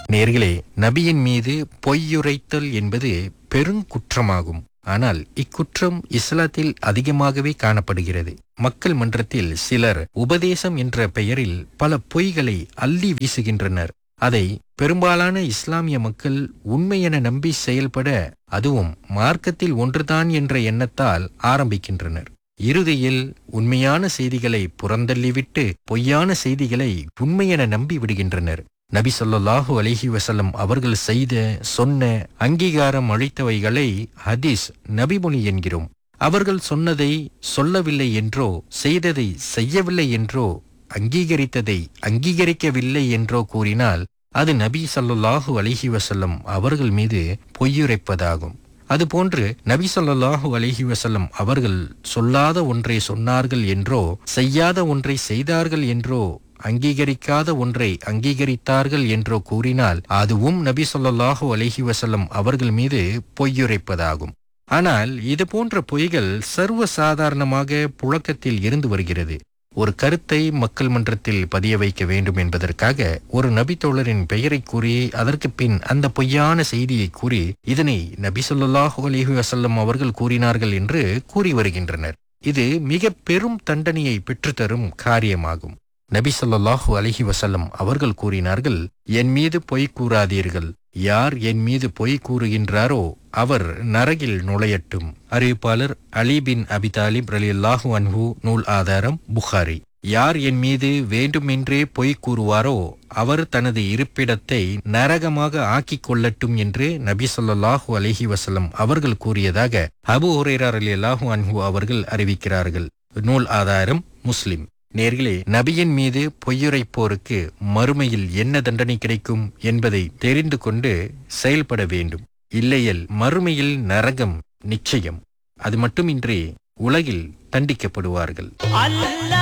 நேர்களே நபியின் மீது பொய்யுரைத்தல் என்பது பெருங்குற்றமாகும் ஆனால் இக்குற்றம் இஸ்லாத்தில் அதிகமாகவே காணப்படுகிறது மக்கள் மன்றத்தில் சிலர் உபதேசம் என்ற பெயரில் பல பொய்களை அள்ளி வீசுகின்றனர் அதை பெரும்பாலான இஸ்லாமிய மக்கள் உண்மையென நம்பி செயல்பட அதுவும் மார்க்கத்தில் ஒன்றுதான் என்ற எண்ணத்தால் ஆரம்பிக்கின்றனர் இறுதியில் உண்மையான செய்திகளை புறந்தள்ளிவிட்டு பொய்யான செய்திகளை உண்மையென நம்பி விடுகின்றனர் நபி ஸல்லல்லாஹு அலைஹி வஸல்லம் அவர்கள் செய்த சொன்ன அங்கீகாரம் அளித்தவைகளை ஹதீஸ் நபிமொழி என்கிறோம் அவர்கள் சொன்னதை சொல்லவில்லை என்றோ செய்ததை செய்யவில்லை என்றோ அங்கீகரித்ததை அங்கீகரிக்கவில்லை என்றோ கூறினால் அது நபி ஸல்லல்லாஹு அலைஹி வஸல்லம் அவர்கள் மீது பொய்யுரைப்பதாகும் அதுபோன்று நபி ஸல்லல்லாஹு அலைஹி வஸல்லம் அவர்கள் சொல்லாத ஒன்றை சொன்னார்கள் என்றோ செய்யாத ஒன்றை செய்தார்கள் என்றோ அங்கீகரிக்காத ஒன்றை அங்கீகரித்தார்கள் என்றோ கூறினால் அதுவும் நபி ஸல்லல்லாஹு அலைஹி வஸல்லம் அவர்கள் மீது பொய்யுரைப்பதாகும் ஆனால் இது போன்ற பொய்கள் சர்வ சாதாரணமாக புழக்கத்தில் இருந்து வருகிறது ஒரு கருத்தை மக்கள் மன்றத்தில் பதிய வைக்க வேண்டும் என்பதற்காக ஒரு நபி தோழரின் பெயரை கூறி அதற்கு பின் அந்த பொய்யான செய்தியை கூறி இதனை நபி ஸல்லல்லாஹு அலைஹி வஸல்லம் அவர்கள் கூறினார்கள் என்று கூறி வருகின்றனர் இது மிக பெரும் தண்டனையை பெற்றுத்தரும் காரியமாகும் நபி ஸல்லல்லாஹு அலைஹி வஸல்லம் அவர்கள் கூறினார்கள் என் மீது பொய் கூறாதீர்கள் யார் என் மீது பொய் கூறுகின்றாரோ அவர் நரகில் நுழையட்டும் அறிவிப்பாளர் அலி பின் அபி தாலிப் ரலியல்லாஹு அன்ஹு நூல் ஆதாரம் புகாரி யார் என் மீது வேண்டுமென்றே பொய் கூறுவாரோ அவர் தனது இருப்பிடத்தை நரகமாக ஆக்கிக் கொள்ளட்டும் என்று நபி ஸல்லல்லாஹு அலைஹி வஸல்லம் அவர்கள் கூறியதாக அபு ஹுரைரா ரலியல்லாஹு அன்ஹு அவர்கள் அறிவிக்கிறார்கள் நூல் ஆதாரம் முஸ்லிம் நேர்களே நபியின் மீது பொய்யுரைப்போருக்கு மறுமையில் என்ன தண்டனை கிடைக்கும் என்பதை தெரிந்து கொண்டு செயல்பட வேண்டும் இல்லையேல் மறுமையில் நரகம் நிச்சயம் அது மட்டுமின்றி உலகில் தண்டிக்கப்படுவார்கள்